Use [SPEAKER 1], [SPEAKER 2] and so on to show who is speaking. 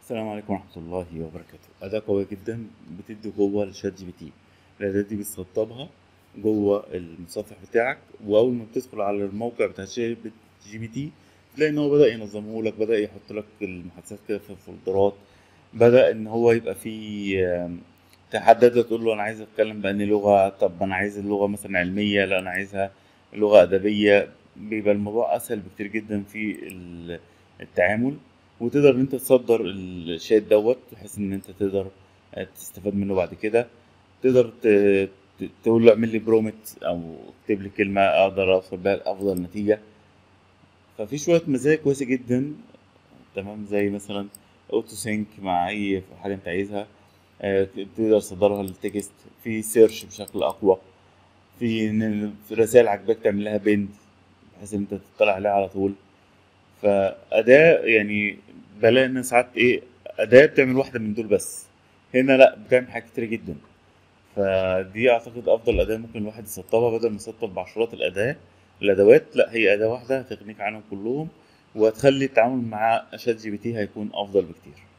[SPEAKER 1] السلام عليكم ورحمة الله وبركاته أداة قوية جدا بتدي قوة لشات جي بي تي الأداة دي بتسطبها جوه المتصفح بتاعك وأول ما بتدخل على الموقع بتاع شات جي بي تي تلاقي إن هو بدأ ينظمه لك بدأ يحط لك المحادثات كده في فولدرات بدأ إن هو يبقى فيه آم، تحدد تقول له أنا عايز أتكلم بأني لغة طب أنا عايز اللغة مثلا علمية لا أنا عايزها لغة أدبية بيبقى الموضوع أسهل بكتير جدا في ال- التعامل وتقدر ان انت تصدر الشات دوت بحيث ان انت تقدر تستفاد منه بعد كده تقدر ت- ت- تقول له اعمل لي برومت او اكتب لي كلمه اقدر اوصل بيها لافضل نتيجه ففي شويه مزايا كويسه جدا تمام زي مثلا اوتو سينك مع اي حاجه انت عايزها آه، تقدر تصدرها للتكست في سيرش بشكل اقوى في إن في رسائل عجباك تعمل لها بند بحيث ان انت تطلع عليها على طول فأداة يعني بلاقي إن ساعات إيه أداة بتعمل واحدة من دول بس هنا لأ بتعمل حاجات كتير جدا فدي أعتقد أفضل أداة ممكن الواحد يسطبها بدل ما يسطب بعشرات الأداة الأدوات لأ هي أداة واحدة هتغنيك عنهم كلهم وهتخلي التعامل مع شات جي بي تي هيكون أفضل بكتير